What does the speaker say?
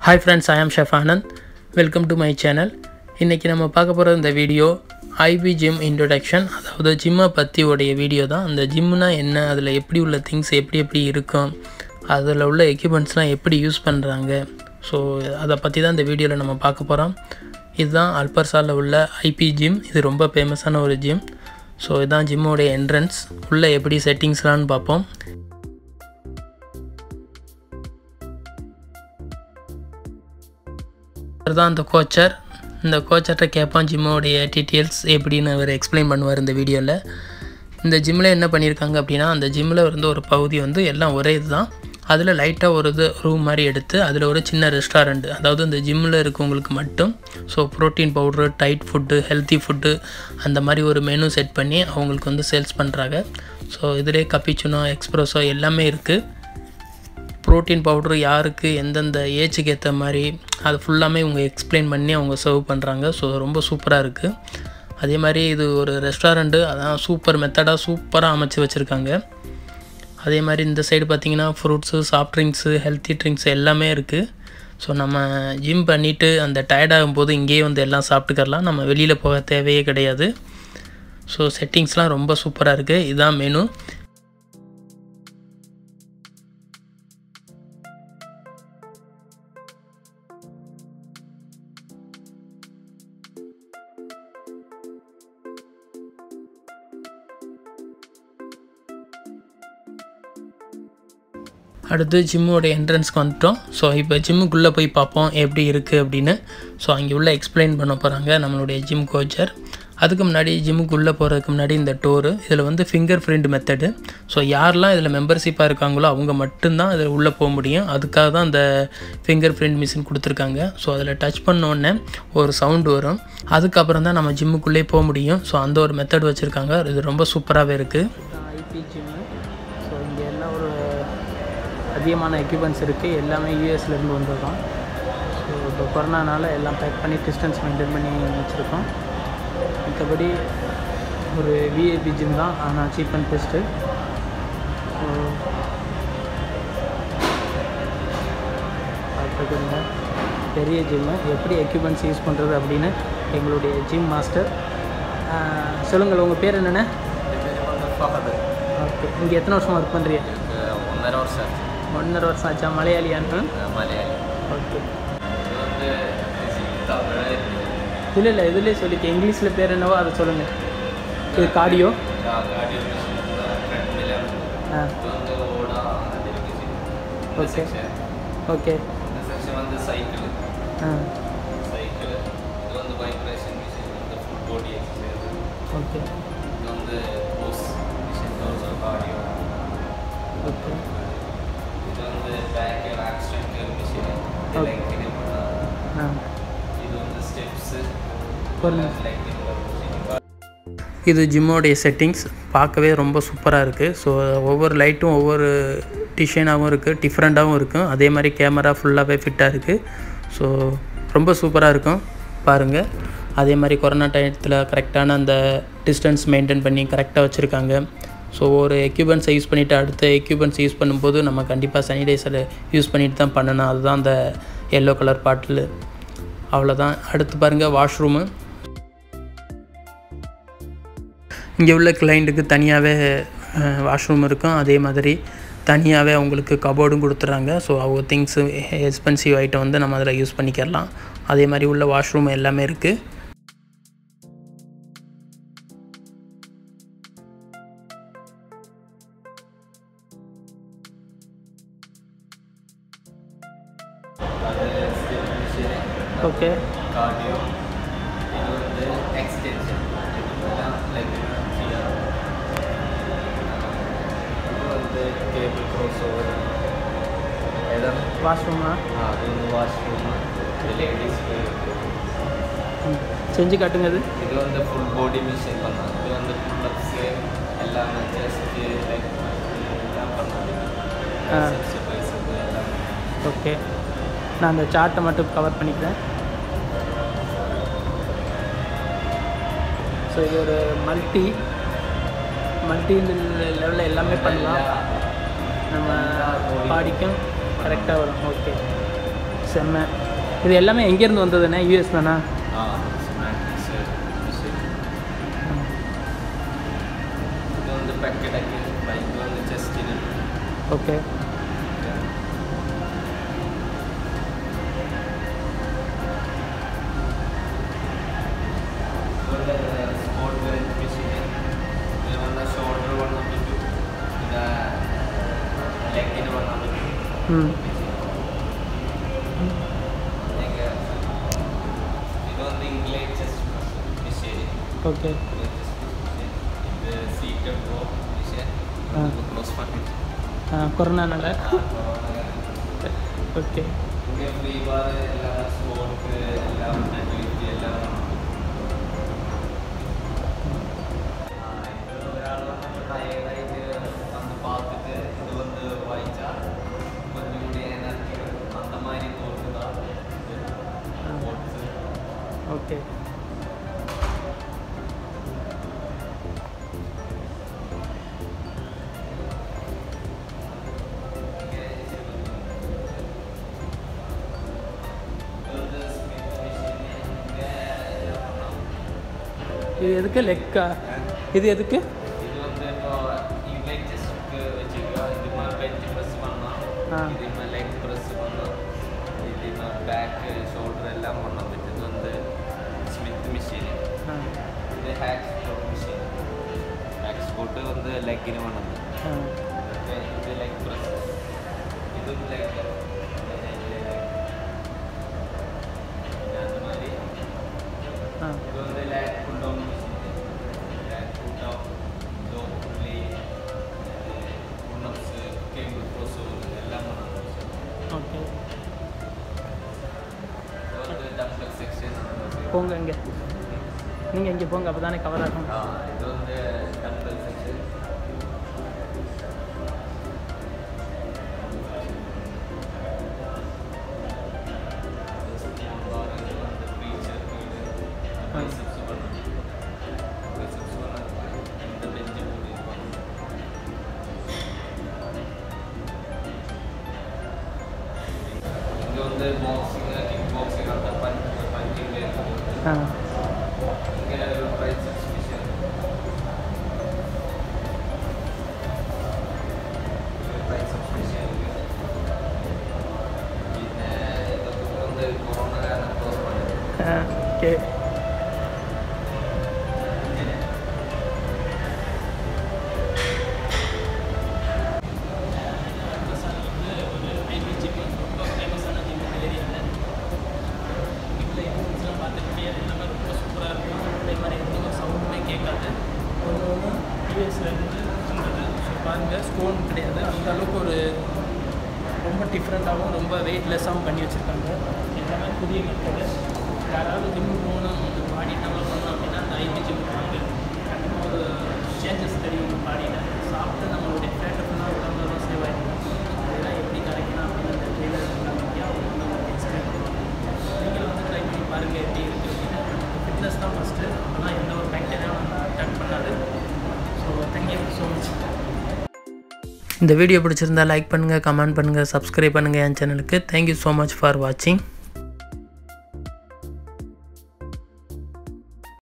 Hi friends I am chef Anand welcome to my channel இன்றைக்கி நம்ம பார்க்க போகிற இந்த வீடியோ ஐபி ஜிம் இன்ட்ரொடக்ஷன் அதாவது ஜிம்மை பற்றி உடைய வீடியோ தான் அந்த ஜிம்னா என்ன அதில் எப்படி உள்ள திங்ஸ் எப்படி எப்படி இருக்கும் அதில் உள்ள எக்யூப்மெண்ட்ஸ்லாம் எப்படி யூஸ் பண்ணுறாங்க ஸோ அதை பற்றி தான் இந்த வீடியோவில் நம்ம பார்க்க போகிறோம் இதுதான் அல்பர்சாலில் உள்ள ஐபி ஜிம் இது ரொம்ப ஃபேமஸான ஒரு ஜிம் ஸோ இதுதான் ஜிம்மோடைய என்ட்ரன்ஸ் உள்ளே எப்படி செட்டிங்ஸ்லான்னு பார்ப்போம் தான் அந்த கோச்சர் இந்த கோச்சர்கிட்ட கேட்பான் ஜிம்மோடைய டீட்டெயில்ஸ் எப்படின்னு அவர் எக்ஸ்பிளைன் பண்ணுவார் இந்த வீடியோவில் இந்த ஜிம்மில் என்ன பண்ணியிருக்காங்க அப்படின்னா அந்த ஜிம்மில் வந்து ஒரு பகுதி வந்து எல்லாம் ஒரே இதுதான் அதில் லைட்டாக ஒரு இது ரூம் மாதிரி எடுத்து அதில் ஒரு சின்ன ரெஸ்டாரண்ட் அதாவது இந்த ஜிம்மில் இருக்கவங்களுக்கு மட்டும் so protein powder diet food healthy food அந்த மாதிரி ஒரு மெனு செட் பண்ணி அவங்களுக்கு வந்து சேல்ஸ் பண்ணுறாங்க ஸோ இதிலே கப்பிச்சுனோ எக்ஸ்ப்ரெஸோ எல்லாமே இருக்குது ப்ரோட்டீன் பவுட்ரு யாருக்கு எந்தெந்த ஏஜுக்கு ஏற்ற மாதிரி அது ஃபுல்லாமே இவங்க எக்ஸ்பிளைன் பண்ணி அவங்க சர்வ் பண்ணுறாங்க ஸோ ரொம்ப சூப்பராக இருக்குது அதே மாதிரி இது ஒரு ரெஸ்டாரண்ட்டு அதான் சூப்பர் மெத்தடாக சூப்பராக அமைச்சு வச்சுருக்காங்க அதே மாதிரி இந்த சைடு பார்த்திங்கன்னா fruits soft drinks healthy drinks எல்லாமே இருக்குது ஸோ நம்ம ஜிம் பண்ணிவிட்டு அந்த டயர்டாகும் போது இங்கேயே வந்து எல்லாம் சாப்பிட்டுக்கரலாம் நம்ம வெளியில் போக தேவையே கிடையாது ஸோ செட்டிங்ஸ்லாம் ரொம்ப சூப்பராக இருக்குது இதுதான் மெனு அடுத்து ஜிம்மோட என்ட்ரன்ஸ்க்கு வந்துட்டோம் ஸோ இப்போ ஜிம்முக்குள்ளே போய் பார்ப்போம் எப்படி இருக்குது அப்படின்னு ஸோ அங்கே உள்ள எக்ஸ்பிளைன் பண்ண போகிறாங்க நம்மளுடைய ஜிம் கோச்சர் அதுக்கு முன்னாடி ஜிம்முக்குள்ளே போகிறதுக்கு முன்னாடி இந்த டோரு இதில் வந்து ஃபிங்கர் பிரிண்ட் மெத்தடு ஸோ யாரெல்லாம் இதில் மெம்பர்ஷிப்பாக இருக்காங்களோ அவங்க மட்டும்தான் இதில் உள்ளே போக முடியும் அதுக்காக தான் அந்த ஃபிங்கர் பிரிண்ட் மிஷின் கொடுத்துருக்காங்க ஸோ அதில் டச் பண்ணோடனே ஒரு சவுண்டு வரும் அதுக்கப்புறம் தான் நம்ம ஜிம்முக்குள்ளே போக முடியும் ஸோ அந்த ஒரு மெத்தட் வச்சுருக்காங்க இது ரொம்ப சூப்பராகவே இருக்குது ஐபி ஜிம்மு ஸோ இங்கே எல்லாம் ஒரு அதிகமான எக்யூப்மெண்ட்ஸ் இருக்குது எல்லாமே யூஎஸ்லேருந்து வந்தது தான் ஸோ இப்போ கொரோனானால எல்லாம் பேக் பண்ணி டிஸ்டன்ஸ் மெயின்டைன் பண்ணி வச்சுருக்கோம் மற்றபடி ஒரு விஐபி ஜிம் தான் ஆனால் சீப் அண்ட் பெஸ்ட்டு ஸோ பார்த்துக்கோங்க பெரிய ஜிம்மு எப்படி எக்யூப்மெண்ட்ஸ் யூஸ் பண்ணுறது அப்படின்னு எங்களுடைய ஜிம் மாஸ்டர் சொல்லுங்கள் உங்கள் பேர் என்னென்ன ஓகே இங்கே எத்தனை வருஷமாக ஒர்க் பண்ணுறீங்க ഒന്നര വർഷം ஒன்றரை வருஷம் ஆச்சா மலையாளியான்னு മലയാളി ஓகே ഇത് വന്ന് തമിഴ് இல்லை இல்லை இதுலேயே சொல்லிக்க இங்கிலீஷில் பேர் என்னவோ அதை சொல்லுங்கள் இது கார்டியோ കാർഡിയോ ട്രെഡ്മില്ലാണ് ஆ ഇത് വന്ന് ഓട Okay. സെക്ഷൻ ஓகே இந்த செக்ஷன் வந்து சைக்கிள் ஆ சைக்கிள் இது வந்து வைப்ரேஷன் மிஷின் வந்து ஃபுல் பாடி எக்ஸசைஸ் ஓகே இது வந்து pose machine torso cardio okay இது வந்து பேக் ஆக்ஸ்ட்ரக்டர் மிஷின் Okay. லெங்கிங் பண்ணலாம் ஆ இது வந்து ஸ்டெப்ஸு ஒரு நிமிஷம். லெங்கிங் மிஷின் இது ஜிம்மோடைய செட்டிங்ஸ் பார்க்கவே ரொம்ப சூப்பராக இருக்குது ஸோ ஒவ்வொரு லைட்டும் ஒவ்வொரு டிசைனாகவும் இருக்குது டிஃப்ரெண்ட்டாகவும் இருக்கும் அதே மாதிரி கேமரா ஃபுல்லாகவே ஃபிட்டாக இருக்குது ஸோ ரொம்ப சூப்பராக இருக்கும் பாருங்கள் அதே மாதிரி கொரோனா டயத்தில் கரெக்டான அந்த டிஸ்டன்ஸ் மெயின்டைன் பண்ணி கரெக்டாக வச்சுருக்காங்க ஸோ ஒரு எக்யூப்மெண்ட்ஸை யூஸ் பண்ணிவிட்டு அடுத்த எக்யூப்மெண்ட்ஸ் யூஸ் பண்ணும்போது நம்ம கண்டிப்பாக சானிடைசரை யூஸ் பண்ணிட்டு தான் பண்ணணும் அதுதான் அந்த எல்லோ கலர் பாட்டில் அவ்வளோதான் அடுத்து பாருங்கள் வாஷ்ரூமு இங்கே உள்ள கிளைண்ட்டுக்கு தனியாகவே வாஷ்ரூம் இருக்கும் அதே மாதிரி தனியாகவே அவங்களுக்கு கபோர்டும் கொடுத்துட்றாங்க ஸோ அவங்க திங்ஸு எக்ஸ்பென்சிவ் ஐட்டம் வந்து நம்ம அதில் யூஸ் பண்ணிக்கலாம் அதே மாதிரி உள்ள வாஷ்ரூம் எல்லாமே இருக்குது ஓகே கார்டியோ இது வந்து எக்ஸ்டென்ஷன் இதுலாம் லைக் இது வந்து கேபிள் க்ரோஸ் ஓவர் எதாவது வாஷ்ரூமா ஆ அது வந்து வாஷ்ரூம் லேடிஸ்க்கு செஞ்சு காட்டுங்க அது இது வந்து ஃபுல் பாடி மிஷின் பண்ணலாம் இது வந்து புல்லப்ஸு எல்லாமே ஜஸ்ட்டு லைக் எல்லாம் பண்ணலாம் ஆ. எக்ஸசைஸு எல்லாமே ஓகே நான் அந்த சார்ட்டை மட்டும் கவர் பண்ணிக்கிறேன் ஸோ இது ஒரு மல்டி மல்டி லெவலில் எல்லாமே பண்ணலாம் நம்ம பாடிக்கும் கரெக்டாக வரும் ஓகே செம்ம இது எல்லாமே எங்கேருந்து வந்ததுண்ணே யூஎஸ் தானா ஆ சிமெண்ட்ஸ் மிஷின் இது வந்து பெக்கெடக்கு இது வந்து செஸ்டின் ஓகே ಸ್ಪೋರ್ಟ್ ವೇರ್ ಮಿಷಿನ್ ಇದು ಒಂದು ಶೋಲ್ಡರ್ ಬಂದ್ಬಿಟ್ಟು ಇದು ಲೆಗ್ಗಿನ ಬಂದ್ಬಿಟ್ಟು ம் ಈಗ ಇದೊಂದು ಇಂಗ್ಲೇಜ್ ಚೆಸ್ಟ್ ಮಿಷಿನ್ ஓகே ಇದು ಸೀಟೆಡ್ ಗೋ ಮಿಷಿನ್ ஆ ಕ್ಲೋಸ್ ಮಾಡಿ ஆ கொரோனானால ஓகே ಈಗ ಫ್ರೀ ಬಾರ್ ಎಲ್ಲ ಸ್ಪೋರ್ಟ್ ಎಲ್ಲ ಆಕ್ಟಿವಿಟಿ ಎಲ್ಲ ഒരാൾ വന്നിട്ട് ടയേർഡായിട്ട് വന്ന് பார்த்துட்டு ഇത് வந்து വായിച്ചാൽ கொஞ்சம் കൂടി എനർജി அந்த மாதிரி தோணுதா ஸ்போர்ட்ஸ் ஓகே இது எதுக்கு லெக்கா இது எதுக்கு இது வந்து இப்போ இன்லைன் செஸ்ட்க்கு வச்சுக்கோ இது மாதிரி பெஞ்ச் ப்ரெஸ் பண்ணலாம் ஆ. இது மாதிரி லெக் ப்ரெஸ் பண்ணலாம் இது மாதிரி பேக் ஷோல்டர் எல்லாம் பண்ண பറ്റുம் இது வந்து ஸ்மித் மிஷின் ஆ இது hack sport machine hack sport வந்து லெக்கிന് பண்ணது ஆ ഇത് ഇത് ലെഗ് പ്രസ് ഇതും ലെഗ് അതുമാതിരി ஆ ഇത് വന്ന് lat pull down lat pull down low pulley പുണ്ണപ്സ് കേബിൾ ക്രോസ് എല്ലാം വന്നു ஓகே ഇത് വന്ന് ഡബിൾ സെക്ഷൻ போங்க இங்கே நீங்கள் இங்கே போங்க அப்போ தானே கவர் ஆகும் ആ ഇത് വന്ന് ഡബിൾ സെക്ഷൻ இங்கே வந்து பாக்ஸிங் கிக் பாக்ஸிங் அந்த பஞ்ச் பஞ்சிங் இருக்குது ஆ இங்கே ஒரு ப்ரைஸ் எக்ஸிபிஷன் ப்ரைஸ் எக்ஸிபிஷன் പിന്നെ ഇതൊക്കെ வந்து കൊറോണ കാരണം ക്ലോസ് பண்ணது ஆ ஓகே பாருங்கள் ஸ்டோன் கிடையாது அந்த அளவுக்கு ஒரு ரொம்ப டிஃப்ரெண்ட்டாகவும் ரொம்ப வெயிட்லெஸ்ஸாகவும் பண்ணி வச்சுருக்காங்க எல்லாமே புதிய மெத்தடு யாராவது ஜிம் போகணும் அந்த பாடி டெவலப் பண்ணணும் அப்படின்னா அந்த ஐபி ஜிம் வாங்க கண்டிப்பாக ஒரு சேஞ்சஸ் தெரியும் உங்கள் பாடியில் சாப்பிட்டு நம்மளுடைய ஃபேட்டை ஃபுல்லாக உடம்புல தான் சேவ் ஆகிடும் அதெல்லாம் எப்படி கரைக்கணும் அப்படின்னு அந்த ட்ரெயிலர் உங்களுக்கு எக்ஸ்பிளைன் பண்ணுவாங்க நீங்களும் வந்து ட்ரை பண்ணி பாருங்கள் எப்படி இருக்குது அப்படின்னு ஃபிட்னஸ் தான் ஃபஸ்ட்டு ஆனால் எந்த ஒரு பாக்டீரியாவும் நம்ம அட்டாக் பண்ணாது ஸோ தேங்க்யூ ஸோ மச் இந்த வீடியோ பிடிச்சிருந்தா லைக் பண்ணுங்கள் கமெண்ட் பண்ணுங்கள் சப்ஸ்கிரைப் பண்ணுங்கள் என் சேனலுக்கு தேங்க்யூ ஸோ மச் ஃபார் வாட்சிங்